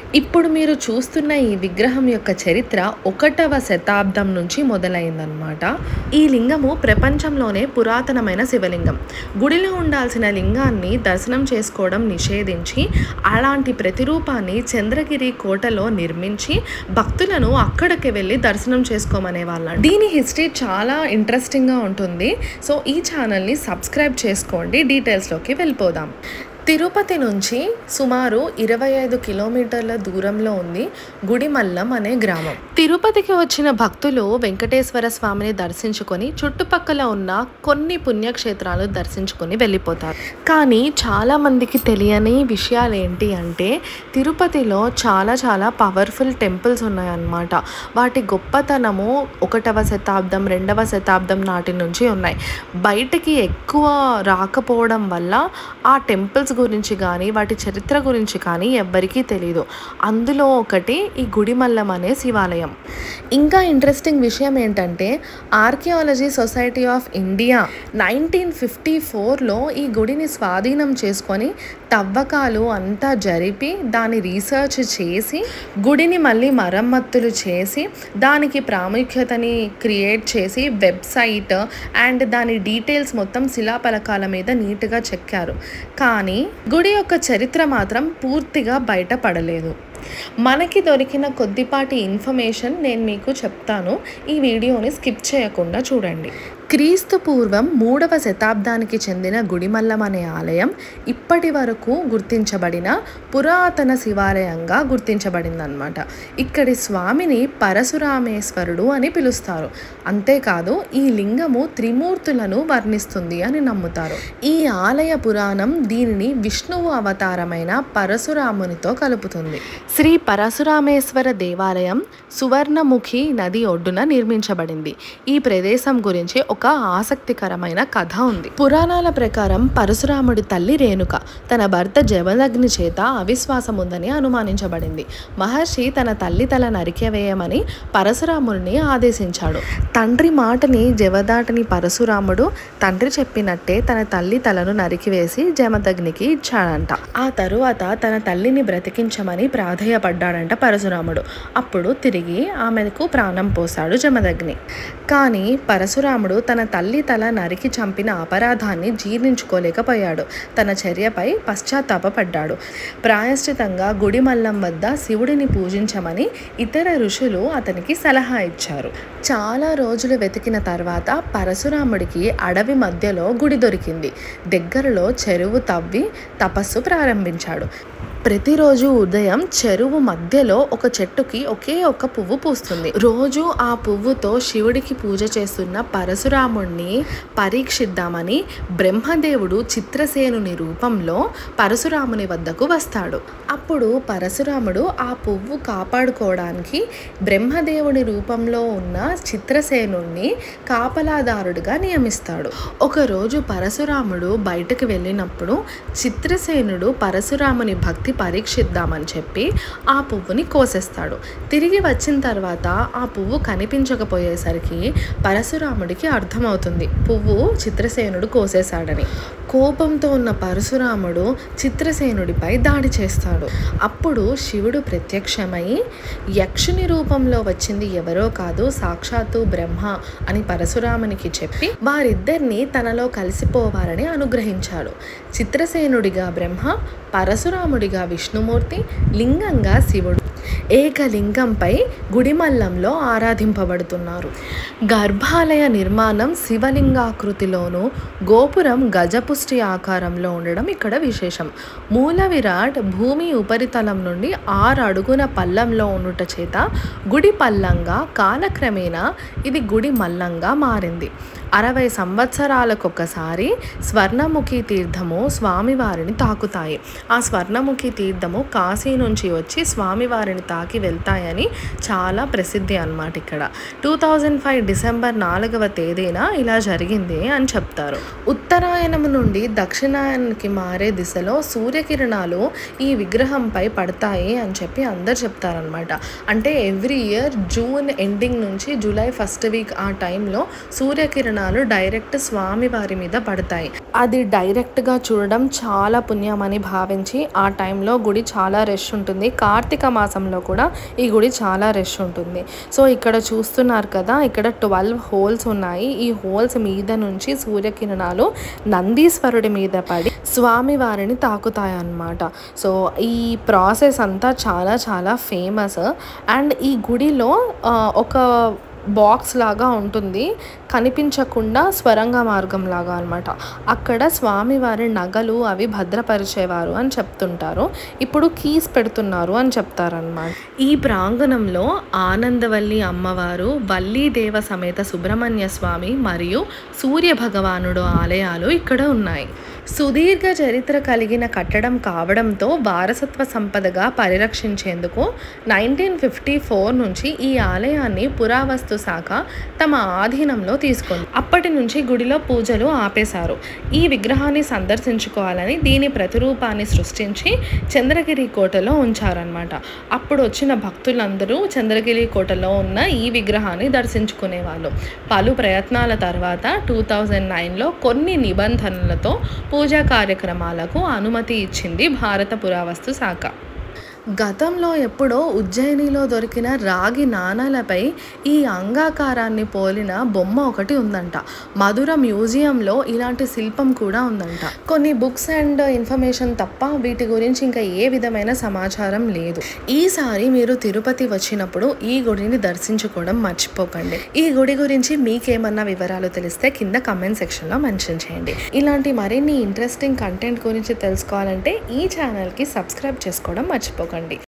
ఇప్పుడు మీరు చూస్తున్న ఈ విగ్రహం యొక్క చరిత్ర ఒకటవ శతాబ్దం నుంచి మొదలైందనమాట ఈ లింగము ప్రపంచంలోనే పురాతనమైన శివలింగం గుడిలో ఉండాల్సిన లింగాన్ని దర్శనం చేసుకోవడం నిషేధించి అలాంటి ప్రతిరూపాన్ని చంద్రగిరి కోటలో నిర్మించి భక్తులను అక్కడికి వెళ్ళి దర్శనం చేసుకోమనే వాళ్ళ దీని హిస్టరీ చాలా ఇంట్రెస్టింగ్గా ఉంటుంది సో ఈ ఛానల్ని సబ్స్క్రైబ్ చేసుకోండి డీటెయిల్స్లోకి వెళ్ళిపోదాం తిరుపతి నుంచి సుమారు ఇరవై ఐదు కిలోమీటర్ల దూరంలో ఉంది గుడిమల్లం అనే గ్రామం తిరుపతికి వచ్చిన భక్తులు వెంకటేశ్వర స్వామిని దర్శించుకొని చుట్టుపక్కల ఉన్న కొన్ని పుణ్యక్షేత్రాలు దర్శించుకొని వెళ్ళిపోతారు కానీ చాలా మందికి తెలియని విషయాలు ఏంటి అంటే తిరుపతిలో చాలా చాలా పవర్ఫుల్ టెంపుల్స్ ఉన్నాయన్నమాట వాటి గొప్పతనము ఒకటవ శతాబ్దం రెండవ శతాబ్దం నాటి నుంచి ఉన్నాయి బయటకి ఎక్కువ రాకపోవడం వల్ల ఆ టెంపుల్స్ గురించి కానీ వాటి చరిత్ర గురించి కానీ ఎవ్వరికీ తెలియదు అందులో ఒకటి ఈ గుడిమల్లం అనే శివాలయం ఇంకా ఇంట్రెస్టింగ్ విషయం ఏంటంటే archaeology society of India nineteen fifty ఫోర్లో ఈ గుడిని స్వాధీనం చేసుకొని తవ్వకాలు అంతా జరిపి దాని రీసెర్చ్ చేసి గుడిని మళ్ళీ మరమ్మతులు చేసి దానికి ప్రాముఖ్యతని క్రియేట్ చేసి వెబ్సైట్ అండ్ దాని డీటెయిల్స్ మొత్తం శిలాపలకాల మీద నీట్గా చెక్కారు కానీ గుడి యొక్క చరిత్ర మాత్రం పూర్తిగా బయటపడలేదు మనకి దొరికిన కొద్దిపాటి ఇన్ఫర్మేషన్ నేను మీకు చెప్తాను ఈ వీడియోని స్కిప్ చేయకుండా చూడండి క్రీస్తు పూర్వం మూడవ శతాబ్దానికి చెందిన గుడిమల్లం అనే ఆలయం ఇప్పటి వరకు గుర్తించబడిన పురాతన శివాలయంగా గుర్తించబడిందనమాట ఇక్కడి స్వామిని పరశురామేశ్వరుడు అని పిలుస్తారు అంతేకాదు ఈ లింగము త్రిమూర్తులను వర్ణిస్తుంది అని నమ్ముతారు ఈ ఆలయ పురాణం దీనిని విష్ణువు అవతారమైన పరశురామునితో కలుపుతుంది శ్రీ పరశురామేశ్వర దేవాలయం సువర్ణముఖి నది ఒడ్డున నిర్మించబడింది ఈ ప్రదేశం గురించి ఒక ఆసక్తికరమైన కథ ఉంది పురాణాల ప్రకారం పరశురాముడి తల్లి రేణుక తన భర్త జమదగ్ని చేత అవిశ్వాసం ఉందని అనుమానించబడింది మహర్షి తన తల్లి తల నరికేవేయమని పరశురాముడిని ఆదేశించాడు తండ్రి మాటని జవదాటని పరశురాముడు తండ్రి చెప్పినట్టే తన తల్లి తలను నరికివేసి జమదగ్నికి ఇచ్చాడంట ఆ తరువాత తన తల్లిని బ్రతికించమని ప్రాధేయపడ్డాడంట పరశురాముడు అప్పుడు తిరిగి ఆమెకు ప్రాణం పోశాడు జమదగ్ని కానీ పరశురాముడు తన తల్లి తల నరికి చంపిన అపరాధాన్ని జీర్ణించుకోలేకపోయాడు తన చర్యపై పశ్చాత్తాపపడ్డాడు ప్రాయశ్చితంగా గుడిమల్లం వద్ద శివుడిని పూజించమని ఇతర ఋషులు అతనికి సలహా ఇచ్చారు చాలా రోజులు వెతికిన తర్వాత పరశురాముడికి అడవి మధ్యలో గుడి దొరికింది దగ్గరలో చెరువు తవ్వి తపస్సు ప్రారంభించాడు ప్రతిరోజు ఉదయం చెరువు మధ్యలో ఒక చెట్టుకి ఒకే ఒక పువ్వు పూస్తుంది రోజు ఆ పువ్వుతో శివుడికి పూజ చేస్తున్న పరశురాముడిని పరీక్షిద్దామని బ్రహ్మదేవుడు చిత్రసేనుని రూపంలో పరశురాముని వద్దకు వస్తాడు అప్పుడు పరశురాముడు ఆ పువ్వు కాపాడుకోవడానికి బ్రహ్మదేవుని రూపంలో ఉన్న చిత్రసేనుణ్ణి కాపలాదారుడిగా నియమిస్తాడు ఒకరోజు పరశురాముడు బయటకు వెళ్ళినప్పుడు చిత్రసేనుడు పరశురాముని భక్తి పరీక్షిద్దామని చెప్పి ఆ పువ్వుని కోసేస్తాడు తిరిగి వచ్చిన తర్వాత ఆ పువ్వు కనిపించకపోయేసరికి పరశురాముడికి అర్థమవుతుంది పువ్వు చిత్రసేనుడు కోసేశాడని కోపంతో ఉన్న పరశురాముడు చిత్రసేనుడిపై దాడి చేస్తాడు అప్పుడు శివుడు ప్రత్యక్షమై యక్షుని రూపంలో వచ్చింది ఎవరో కాదు సాక్షాత్తు బ్రహ్మ అని పరశురామునికి చెప్పి వారిద్దరిని తనలో కలిసిపోవాలని అనుగ్రహించాడు చిత్రసేనుడిగా బ్రహ్మ పరశురాముడిగా విష్ణుమూర్తి లింగంగా శివుడు ఏకలింగంపై గుడిమల్లంలో ఆరాధింపబడుతున్నారు గర్భాలయ నిర్మాణం శివలింగాకృతిలోను గోపురం గజపుష్టి ఆకారంలో ఉండడం ఇక్కడ విశేషం మూల విరాట్ భూమి ఉపరితలం నుండి ఆరు అడుగున పల్లంలో ఉండుట చేత గుడి పల్లంగా కాలక్రమేణా ఇది గుడి మల్లంగా మారింది అరవై సంవత్సరాలకొకసారి స్వర్ణముఖి తీర్థము స్వామివారిని తాకుతాయి ఆ స్వర్ణముఖి తీర్థము కాశీ నుంచి వచ్చి స్వామివారిని తాకి వెళ్తాయని చాలా ప్రసిద్ధి అన్నమాట ఇక్కడ టూ థౌజండ్ ఫైవ్ డిసెంబర్ నాలుగవ తేదీన ఇలా జరిగింది అని చెప్తారు ఉత్తరాయణం నుండి దక్షిణాయనానికి మారే దిశలో సూర్యకిరణాలు ఈ విగ్రహంపై పడతాయి అని చెప్పి అందరు చెప్తారనమాట అంటే ఎవ్రీ ఇయర్ జూన్ ఎండింగ్ నుంచి జూలై ఫస్ట్ వీక్ ఆ టైంలో సూర్యకిరణాలు సూర్యకిరణాలు డైరెక్ట్ స్వామి వారి మీద పడతాయి అది డైరెక్ట్గా చూడడం చాలా పుణ్యమని భావించి ఆ టైంలో గుడి చాలా రష్ ఉంటుంది కార్తీక మాసంలో కూడా ఈ గుడి చాలా రష్ ఉంటుంది సో ఇక్కడ చూస్తున్నారు కదా ఇక్కడ ట్వెల్వ్ హోల్స్ ఉన్నాయి ఈ హోల్స్ మీద నుంచి సూర్యకిరణాలు నందీశ్వరుడి మీద పడి స్వామి వారిని తాకుతాయి అన్నమాట సో ఈ ప్రాసెస్ అంతా చాలా చాలా ఫేమస్ అండ్ ఈ గుడిలో ఆ, ఒక బాక్స్ లాగా ఉంటుంది కనిపించకుండా స్వరంగ మార్గం లాగా అనమాట అక్కడ స్వామివారి నగలు అవి భద్రపరిచేవారు అని చెప్తుంటారు ఇప్పుడు కీస్ పెడుతున్నారు అని చెప్తారనమాట ఈ ప్రాంగణంలో ఆనందవల్లి అమ్మవారు వల్లీదేవ సమేత సుబ్రహ్మణ్య స్వామి మరియు సూర్య భగవానుడు ఆలయాలు ఇక్కడ ఉన్నాయి సుదీర్ఘ చరిత్ర కలిగిన కట్టడం కావడంతో వారసత్వ సంపదగా పరిరక్షించేందుకు నైన్టీన్ ఫిఫ్టీ ఫోర్ నుంచి ఈ ఆలయాన్ని పురావస్తు శాఖ తమ ఆధీనంలో తీసుకుంది అప్పటి నుంచి గుడిలో పూజలు ఆపేశారు ఈ విగ్రహాన్ని సందర్శించుకోవాలని దీని ప్రతిరూపాన్ని సృష్టించి చంద్రగిరి కోటలో ఉంచారనమాట అప్పుడు వచ్చిన భక్తులందరూ చంద్రగిరి కోటలో ఉన్న ఈ విగ్రహాన్ని దర్శించుకునేవాళ్ళు పలు ప్రయత్నాల తర్వాత టూ థౌజండ్ నైన్లో కొన్ని నిబంధనలతో పూజా కార్యక్రమాలకు అనుమతి ఇచ్చింది భారత పురావస్తు శాఖ గతంలో ఎప్పుడో ఉజ్జయినిలో దొరికిన రాగి నాణాలపై ఈ అంగాకారాన్ని పోలిన బొమ్మ ఒకటి ఉందంట మధుర మ్యూజియంలో ఇలాంటి శిల్పం కూడా ఉందంట కొన్ని బుక్స్ అండ్ ఇన్ఫర్మేషన్ తప్ప వీటి గురించి ఇంకా ఏ విధమైన సమాచారం లేదు ఈసారి మీరు తిరుపతి వచ్చినప్పుడు ఈ గుడిని దర్శించుకోవడం మర్చిపోకండి ఈ గుడి గురించి మీకేమన్నా వివరాలు తెలిస్తే కింద కమెంట్ సెక్షన్లో మెన్షన్ చేయండి ఇలాంటి మరిన్ని ఇంట్రెస్టింగ్ కంటెంట్ గురించి తెలుసుకోవాలంటే ఈ ఛానల్కి సబ్స్క్రైబ్ చేసుకోవడం మర్చిపోకండి